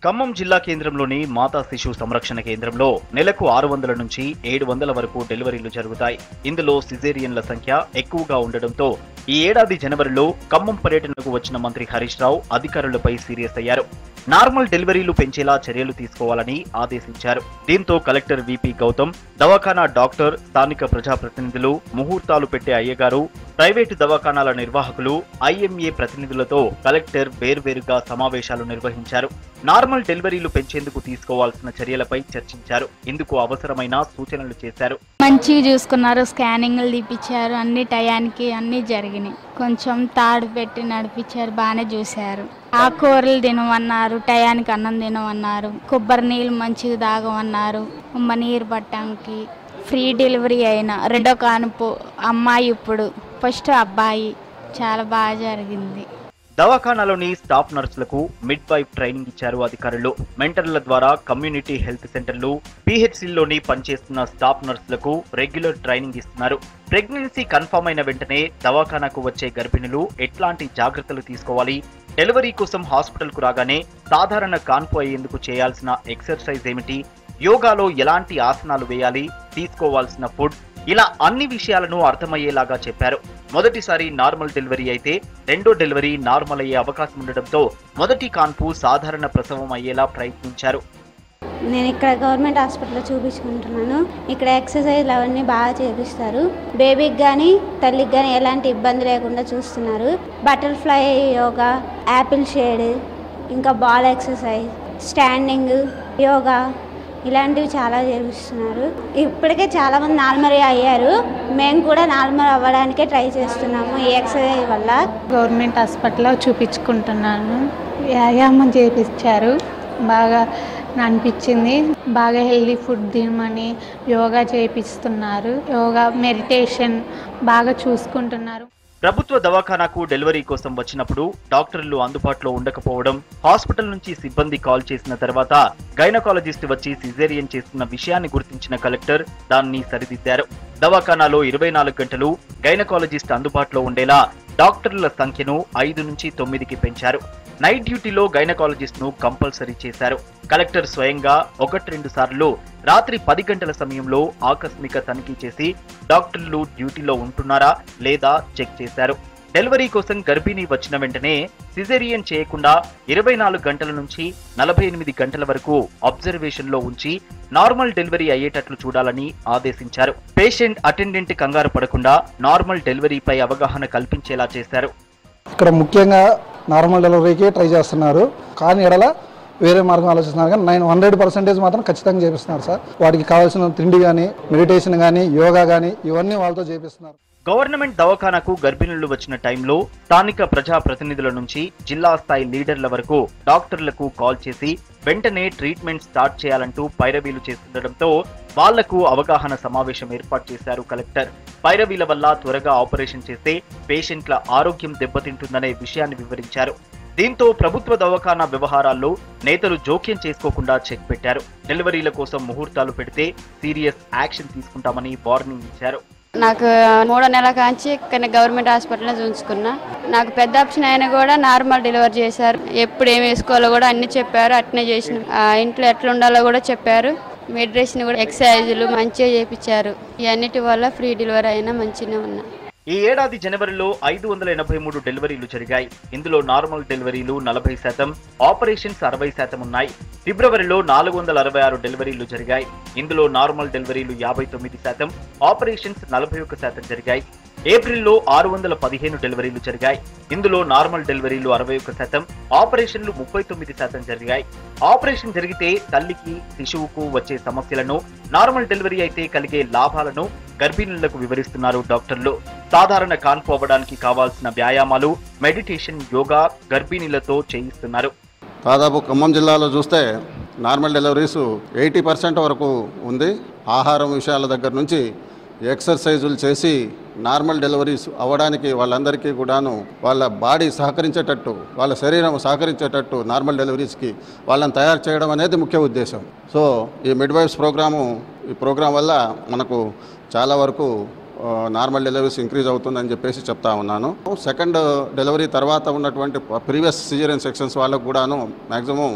ఖమ్మం జిల్లా కేంద్రంలోని మాతా శిశు సంరక్షణ కేంద్రంలో నెలకు ఆరు వందల నుంచి ఏడు వందల వరకు డెలివరీలు జరుగుతాయి ఇందులో సిజేరియన్ల సంఖ్య ఎక్కువగా ఉండడంతో ఈ ఏడాది జనవరిలో ఖమ్మం పర్యటనకు వచ్చిన మంత్రి హరీష్ రావు అధికారులపై సీరియస్ అయ్యారు నార్మల్ డెలివరీలు పెంచేలా చర్యలు తీసుకోవాలని ఆదేశించారు దీంతో కలెక్టర్ విపి గౌతమ్ దవాఖానా డాక్టర్ స్థానిక ప్రజాప్రతినిధులు ముహూర్తాలు పెట్టే అయ్యగారు ప్రైవేటు దవాఖానాల నిర్వాహకులు ఐఎంఏ ప్రతినిధులతో కలెక్టర్ వేర్వేరుగా సమావేశాలు నిర్వహించారు నార్మల్ డెలివరీలు పెంచేందుకు తీసుకోవాల్సిన చర్యలపై చర్చించారు ఇందుకు అవసరమైన సూచనలు చేశారు మంచిగా చూసుకున్నారు స్కానింగ్లు తీపిచ్చారు అన్ని టయానికి అన్ని జరిగినాయి కొంచెం తాడు పెట్టి నడిపించారు బాగానే చూశారు ఆకుకూరలు తినమన్నారు టయానికి అన్నం తినమన్నారు కొబ్బరి నీళ్ళు మంచిగా తాగమన్నారు ఉమ్మ నీరు పట్టడానికి ఫ్రీ డెలివరీ అయిన రెండో కానుపు అమ్మాయి ఇప్పుడు ఫస్ట్ అబ్బాయి చాలా బాగా జరిగింది దవాఖానాలోని స్టాఫ్ నర్సులకు మిడ్ వైఫ్ ట్రైనింగ్ ఇచ్చారు అధికారులు మెంటర్ల ద్వారా కమ్యూనిటీ హెల్త్ సెంటర్లు పిహెచ్సిల్లోని పనిచేస్తున్న స్టాఫ్ నర్సులకు రెగ్యులర్ ట్రైనింగ్ ఇస్తున్నారు ప్రెగ్నెన్సీ కన్ఫర్మ్ అయిన వెంటనే దవాఖానాకు వచ్చే గర్భిణులు ఎట్లాంటి జాగ్రత్తలు తీసుకోవాలి డెలివరీ కోసం హాస్పిటల్కు రాగానే సాధారణ కాన్పు అయ్యేందుకు చేయాల్సిన ఎక్సర్సైజ్ ఏమిటి యోగాలో ఎలాంటి ఆసనాలు వేయాలి తీసుకోవాల్సిన ఫుడ్ ఇలా అన్ని విషయాలను అర్థమయ్యేలాగా చెప్పారు మొదటిసారి నార్మల్ డెలివరీ అయితే రెండో డెలివరీ నార్మల్ అయ్యే అవకాశం ఉండడంతో మొదటి కాన్పు సాధారణ ప్రసవం అయ్యేలా ప్రయత్నించారు నేను ఇక్కడ గవర్నమెంట్ హాస్పిటల్లో చూపించుకుంటున్నాను ఇక్కడ ఎక్సర్సైజ్లు అవన్నీ బాగా చేపిస్తారు బేబీకి కానీ తల్లికి కానీ ఎలాంటి ఇబ్బంది లేకుండా చూస్తున్నారు బటర్ఫ్లై యోగా యాపిల్ షేడ్ ఇంకా బాల్ ఎక్సర్సైజ్ స్టాండింగ్ యోగా ఇలాంటివి చాలా చేపిస్తున్నారు ఇప్పటికే చాలామంది నార్మల్ అయ్యారు మేము కూడా నార్మల్ అవ్వడానికే ట్రై చేస్తున్నాము ఈ ఎక్సర్సైజ్ వల్ల గవర్నమెంట్ హాస్పిటల్లో చూపించుకుంటున్నాను వ్యాయామం చేపించారు బాగా అనిపించింది బాగా హెల్దీ ఫుడ్ తినమని యోగా చేపిస్తున్నారు యోగా మెడిటేషన్ బాగా చూసుకుంటున్నారు ప్రభుత్వ దవాఖానాకు డెలివరీ కోసం వచ్చినప్పుడు డాక్టర్లు అందుబాటులో ఉండకపోవడం హాస్పిటల్ నుంచి సిబ్బంది కాల్ చేసిన తర్వాత గైనకాలజిస్ట్ వచ్చి సిజేరియన్ చేస్తున్న విషయాన్ని గుర్తించిన కలెక్టర్ దాన్ని సరిదిద్దారు దవాఖానాలో ఇరవై నాలుగు గంటలు గైనకాలజిస్ట్ అందుబాటులో ఉండేలా డాక్టర్ల సంఖ్యను ఐదు నుంచి తొమ్మిదికి పెంచారు నైట్ డ్యూటీలో గైనకాలజిస్ట్ ను కంపల్సరీ చేశారు కలెక్టర్ స్వయంగా ఒకటి రెండు సార్లు రాత్రి పది గంటల సమయంలో ఆకస్మిక తనిఖీ చేసి డాక్టర్లు డ్యూటీలో ఉంటున్నారా లేదా చెక్ చేశారు డెలివరీ కోసం గర్భిణీ వచ్చిన వెంటనే సిజేరియన్ చేయకుండా ఇరవై నాలుగు గంటల నుంచి నలభై ఎనిమిది గంటల వరకు అబ్జర్వేషన్ లో ఉంచి నార్మల్ డెలివరీ అయ్యేటట్లు చూడాలని ఆదేశించారు పేషెంట్ అటెండెంట్ కంగారు పడకుండా నార్మల్ డెలివరీపై అవగాహన కల్పించేలా చేశారు ఇక్కడ ముఖ్యంగా నార్మల్ డెలివరీకి ట్రై చేస్తున్నారు కానీ ఎడల వేరే మార్గం ఆలోచిస్తున్నారు కానీ నైన్ హండ్రెడ్ పర్సెంటేజ్ మాత్రం ఖచ్చితంగా చేపిస్తున్నారు సార్ వాటికి కావాల్సిన తిండి కానీ మెడిటేషన్ కానీ యోగా కానీ ఇవన్నీ వాళ్ళతో చేపిస్తున్నారు గవర్నమెంట్ దవాఖానాకు గర్భిణులు వచ్చిన టైంలో స్థానిక ప్రజా ప్రతినిధుల నుంచి జిల్లా స్థాయి లీడర్ల వరకు డాక్టర్లకు కాల్ చేసి వెంటనే ట్రీట్మెంట్ స్టార్ట్ చేయాలంటూ పైరవీలు చేస్తుండటంతో వాళ్లకు అవగాహన సమావేశం ఏర్పాటు చేశారు కలెక్టర్ పైరవీల వల్ల త్వరగా ఆపరేషన్ చేస్తే పేషెంట్ల ఆరోగ్యం దెబ్బతింటుందనే విషయాన్ని వివరించారు దీంతో ప్రభుత్వ దవాఖానా వ్యవహారాల్లో నేతలు జోక్యం చేసుకోకుండా చెక్ పెట్టారు డెలివరీల కోసం ముహూర్తాలు పెడితే సీరియస్ యాక్షన్ తీసుకుంటామని వార్నింగ్ ఇచ్చారు నాకు మూడో నెల కాంచి ఇక్కడ గవర్నమెంట్ హాస్పిటల్లో చూసుకున్నా నాకు పెద్ద ఆప్షన్ అయినా కూడా నార్మల్ డెలివరీ చేశారు ఎప్పుడు ఏం వేసుకోవాలో కూడా అన్ని చెప్పారు అట్నే చేసిన ఆ, ఇంట్లో ఎట్లా ఉండాలో కూడా చెప్పారు మెడిటేషన్ కూడా ఎక్సర్సైజులు మంచిగా చేపించారు ఇవన్నిటి వల్ల ఫ్రీ డెలివరీ అయినా మంచిగానే ఉన్నా ఈ ఏడాది జనవరిలో ఐదు వందల ఎనభై మూడు డెలివరీలు జరిగాయి ఇందులో నార్మల్ డెలివరీలు నలభై శాతం ఆపరేషన్స్ అరవై శాతం ఉన్నాయి ఫిబ్రవరిలో నాలుగు వందల అరవై ఆరు డెలివరీలు జరిగాయి ఇందులో నార్మల్ డెలివరీలు యాభై తొమ్మిది శాతం ఆపరేషన్స్ నలభై ఒక్క శాతం జరిగాయి ఏప్రిల్లో ఆరు వందల పదిహేను డెలివరీలు జరిగాయి ఇందులో నార్మల్ డెలివరీలు అరవై ఒక్క శాతం ఆపరేషన్లు ముప్పై తొమ్మిది శాతం జరిగాయి ఆపరేషన్ జరిగితే తల్లికి శిశువుకు వచ్చే సమస్యలను నార్మల్ డెలివరీ అయితే కలిగే లాభాలను గర్భిణులకు వివరిస్తున్నారు డాక్టర్లు సాధారణ కాన్పు అవ్వడానికి కావాల్సిన వ్యాయామాలు మెడిటేషన్ యోగా గర్భిణీలతో చేయిస్తున్నారు దాదాపు ఖమ్మం జిల్లాలో చూస్తే నార్మల్ డెలివరీస్ ఎయిటీ పర్సెంట్ వరకు ఉంది ఆహారం విషయాల దగ్గర నుంచి ఎక్సర్సైజులు చేసి నార్మల్ డెలివరీస్ అవ్వడానికి వాళ్ళందరికీ కూడాను వాళ్ళ బాడీ సహకరించేటట్టు వాళ్ళ శరీరం సహకరించేటట్టు నార్మల్ డెలివరీస్కి వాళ్ళని తయారు చేయడం అనేది ముఖ్య ఉద్దేశం సో ఈ మిడ్వైఫ్స్ ప్రోగ్రాము ఈ ప్రోగ్రాం వల్ల మనకు చాలా వరకు ఆ, నార్మల్ డెలివరీస్ ఇంక్రీజ్ అవుతుందని చెప్పేసి చెప్తా ఉన్నాను సెకండ్ డెలివరీ తర్వాత ఉన్నటువంటి ప్రీవియస్ సిజరియన్ సెక్షన్స్ వాళ్ళకు కూడాను మ్యాక్సిమం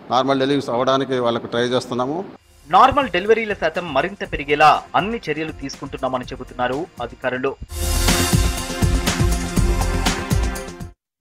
నార్మల్ డెలివరీస్ అవ్వడానికి వాళ్ళకు ట్రై చేస్తున్నాము నార్మల్ డెలివరీల శాతం మరింత పెరిగేలా అన్ని చర్యలు తీసుకుంటున్నామని చెబుతున్నారు అధికారులు